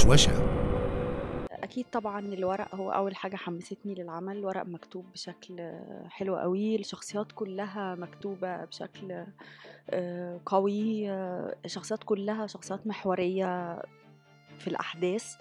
دشوشة أكيد طبعا الورق هو أول حاجة حمستني للعمل الورق مكتوب بشكل حلو قوي الشخصيات كلها مكتوبة بشكل آه، قوي آه، الشخصيات كلها شخصيات محورية في الأحداث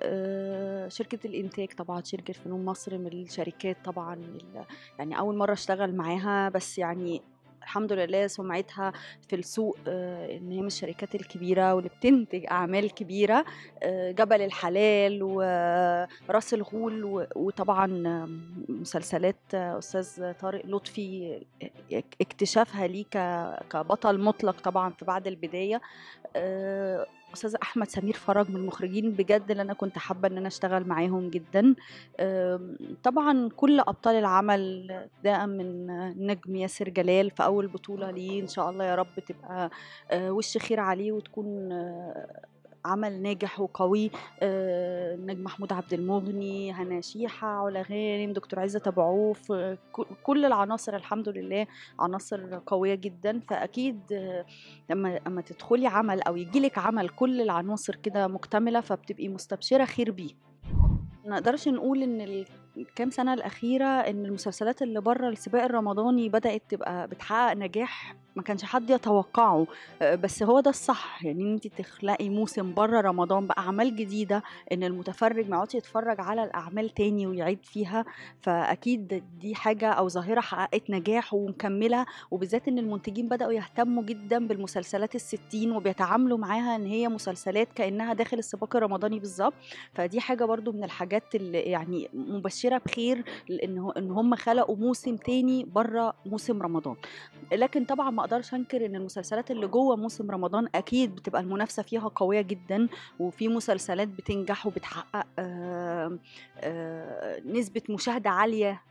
آه، شركة الإنتاج طبعا شركة فنون مصر من الشركات طبعا ال- يعني أول مرة أشتغل معاها بس يعني الحمد لله سمعتها في السوق آه، ان هي من الشركات الكبيره واللي بتنتج اعمال كبيره آه، جبل الحلال وراس الغول و- وطبعا آم، مسلسلات آه، استاذ طارق لطفي اك- اكتشافها ليه ك- كبطل مطلق طبعا في بعد البدايه آه، استاذ احمد سمير فرج من المخرجين بجد اللي انا كنت حابه ان انا اشتغل معاهم جدا آم، طبعا كل ابطال العمل ابتداء من نجم ياسر جلال في اول بطوله ليه ان شاء الله يا رب تبقى آه، وش خير عليه وتكون آه، عمل ناجح وقوي آه، النجم محمود عبد المغني هنا شيحة علا غانم دكتور عزت أبو عوف آه، كل- كل العناصر الحمد لله عناصر قوية جدا فأكيد آه، لما لما تدخلي عمل أو يجيلك عمل كل العناصر كده مكتملة فبتبقي مستبشرة خير بيه ما نقدرش نقول ان الكام سنه الاخيره ان المسلسلات اللي بره السباق الرمضاني بدات تبقى بتحقق نجاح ما كانش حد يتوقعه آه، بس هو ده الصح يعني ان انت تخلقي موسم بره رمضان باعمال جديده ان المتفرج ما يقعدش يتفرج على الاعمال تاني ويعيد فيها فاكيد دي حاجه او ظاهره حققت نجاح ومكمله وبالذات ان المنتجين بداوا يهتموا جدا بالمسلسلات الستين وبيتعاملوا معاها ان هي مسلسلات كانها داخل السباق الرمضاني بالظبط فدي حاجه برضو من الحاجات اللي يعني مبشره بخير لان هو- ان هم خلقوا موسم تاني بره موسم رمضان لكن طبعا ما اقدرش انكر ان المسلسلات اللي جوه موسم رمضان اكيد بتبقى المنافسه فيها قويه جدا وفي مسلسلات بتنجح وبتحقق آه، آه، نسبه مشاهده عاليه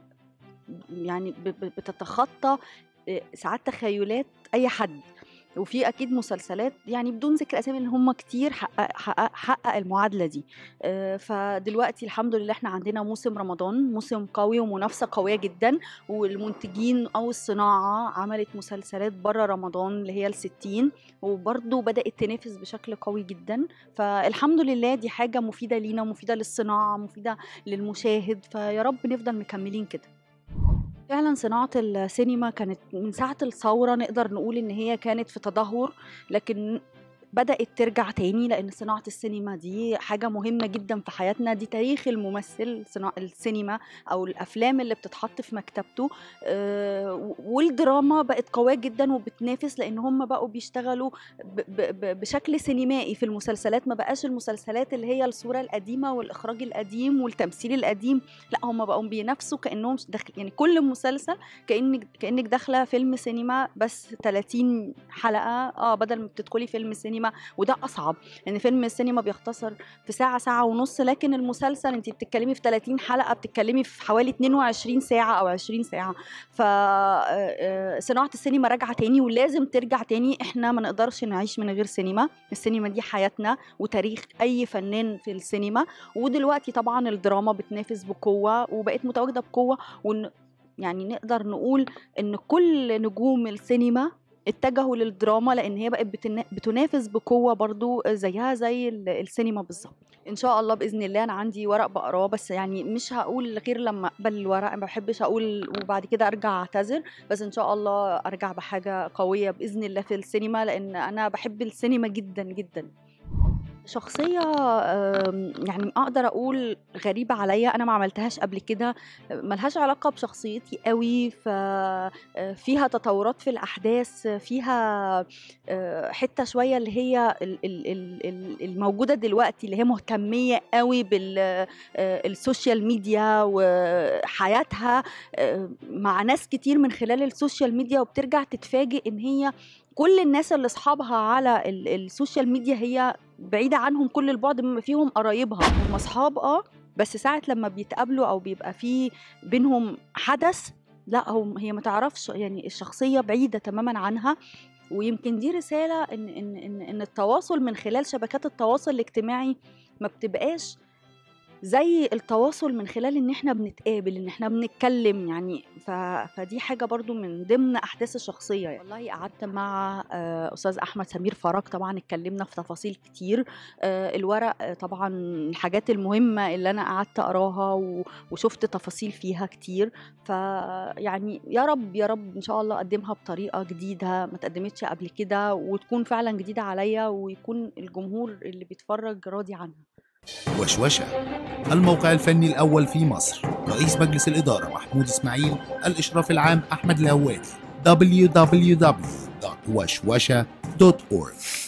يعني ب- ب- بتتخطى آه، ساعات تخيلات اي حد وفي اكيد مسلسلات يعني بدون ذكر اسامي ان هم كتير حقق, حقق, حقق المعادله دي آه، فدلوقتي الحمد لله احنا عندنا موسم رمضان موسم قوي ومنافسه قويه جدا والمنتجين او الصناعه عملت مسلسلات بره رمضان اللي هي الستين وبرضه بدات تنافس بشكل قوي جدا فالحمد لله دي حاجه مفيده لينا مفيده للصناعه مفيده للمشاهد فيا رب نفضل مكملين كده فعلا صناعة السينما كانت من ساعة الثورة نقدر نقول إن هي كانت في تدهور لكن بدأت ترجع تاني لأن صناعة السينما دي حاجة مهمة جدا في حياتنا دي تاريخ الممثل صناعة السينما أو الأفلام اللي بتتحط في مكتبته آه، والدراما بقت قوية جدا وبتنافس لأن هم بقوا بيشتغلوا ب- ب- ب- بشكل سينمائي في المسلسلات ما بقاش المسلسلات اللي هي الصورة القديمة والإخراج القديم والتمثيل القديم لا هم بقوا بينافسوا كأنهم داخل يعني كل مسلسل كأنك كأنك داخلة فيلم سينما بس 30 حلقة اه بدل ما بتدخلي فيلم سينما وده أصعب لأن فيلم السينما بيختصر في ساعة ساعة ونص لكن المسلسل انت بتتكلمي في 30 حلقة بتتكلمي في حوالي 22 ساعة أو 20 ساعة فصناعة السينما راجعة تاني ولازم ترجع تاني احنا ما نقدرش نعيش من غير سينما السينما دي حياتنا وتاريخ أي فنان في السينما ودلوقتي طبعا الدراما بتنافس بقوة وبقت متواجدة بقوة وإن يعني نقدر نقول ان كل نجوم السينما اتجهوا للدراما لان هي بقت بتنا- بتنافس بقوه برضو زيها زي ال- السينما بالظبط ان شاء الله باذن الله انا عندي ورق بقراه بس يعني مش هقول غير لما اقبل الورق ما بحبش اقول وبعد كده ارجع اعتذر بس ان شاء الله ارجع بحاجه قويه باذن الله في السينما لان انا بحب السينما جدا جدا شخصية آم، يعني أقدر أقول غريبة عليا أنا ما عملتهاش قبل كده ملهاش علاقة بشخصيتي قوي ففيها تطورات في الأحداث فيها آه، حتة شوية اللي هي ال- ال- ال- ال- الموجودة دلوقتي اللي هي مهتمية قوي بالسوشيال ميديا وحياتها آه، مع ناس كتير من خلال السوشيال ميديا وبترجع تتفاجئ إن هي كل الناس اللي اصحابها على ال- السوشيال ميديا هي بعيدة عنهم كل البعد بما فيهم قرايبها هم اصحاب اه بس ساعة لما بيتقابلوا او بيبقى في بينهم حدث لا هم هي ما تعرفش يعني الشخصية بعيدة تماما عنها ويمكن دي رسالة ان ان ان, إن التواصل من خلال شبكات التواصل الاجتماعي ما بتبقاش زي التواصل من خلال إن إحنا بنتقابل، إن إحنا بنتكلم يعني ف فدي حاجة برضه من ضمن أحداث الشخصية يعني. والله قعدت مع آآ أستاذ أحمد سمير فرج طبعًا اتكلمنا في تفاصيل كتير، آآ الورق طبعًا الحاجات المهمة اللي أنا قعدت أقراها و وشُفت تفاصيل فيها كتير، فيعني يا رب، يا رب إن شاء الله أقدّمها بطريقة جديدة ما اتقدمتش قبل كده، وتكون فعلًا جديدة عليَّ ويكون الجمهور اللي بيتفرج راضي عنها. وشوشة الموقع الفني الأول في مصر رئيس مجلس الإدارة محمود إسماعيل الإشراف العام أحمد الهوادي www.وشوشة.org